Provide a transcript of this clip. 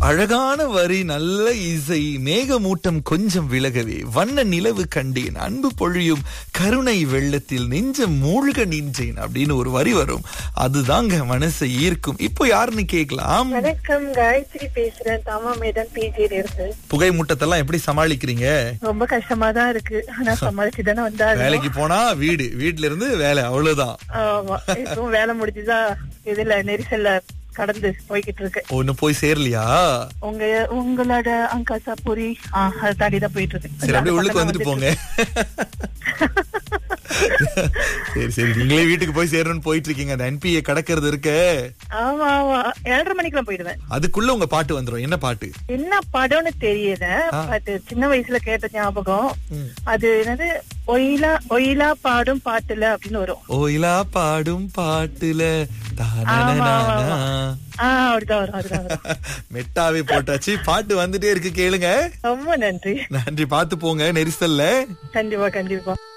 அழகான வரி நல்ல இசை மேகமூட்டம் கொஞ்சம் விலகவே வண்ண நிலவு கண்டேன் அன்பு பொழியும் கருணை வெள்ளத்தில் நெஞ்சம் மூழ்க நின்றேன் அப்படின்னு ஒரு வரி வரும் அதுதாங்க மனசை ஈர்க்கும் இப்போ யாருன்னு கேட்கலாம் வணக்கம் காயத்ரி பேசுறேன் தாமாமேதான் பிஜியில இருந்து புகை மூட்டத்தெல்லாம் எப்படி சமாளிக்கிறீங்க ரொம்ப கஷ்டமா தான் இருக்கு ஆனா சமாளிச்சு தானே வந்தாங்க வேலைக்கு போனா வீடு வீட்ல இருந்து வேலை அவ்வளவுதான் ஆமா இப்பவும் வேலை முடிஞ்சுதா இதுல நெரிசல்ல கடந்து போய்கிட்டு இருக்கு ஒண்ணு போய் சேரலையா உங்க உங்களோட அங்காசா பூரி ஆஹ் அதை தாண்டி தான் போயிட்டு இருக்கு சரி அப்படியே உள்ளுக்கு வந்துட்டு போங்க சரி சரி நீங்களே வீட்டுக்கு போய் சேரணும்னு போயிட்டு இருக்கீங்க அந்த என்பிஏ கடக்கிறது இருக்க ஆமா ஆமா ஏழரை மணிக்கெல்லாம் போயிடுவேன் அதுக்குள்ள உங்க பாட்டு வந்துரும் என்ன பாட்டு என்ன படம்னு தெரியல பட் சின்ன வயசுல கேட்ட ஞாபகம் ம். அது என்னது ஒயிலா ஒயிலா பாடும் பாட்டுல அப்படின்னு வரும் ஓயிலா பாடும் பாட்டுல தானனனானா. ஆஹ் அப்படிதான் வரும் அப்படிதான் வரும் மெட்டாவே போட்டாச்சு பாட்டு வந்துட்டே இருக்கு கேளுங்க ரொம்ப நன்றி நன்றி பார்த்து போங்க நெரிசல்ல கண்டிப்பா கண்டிப்பா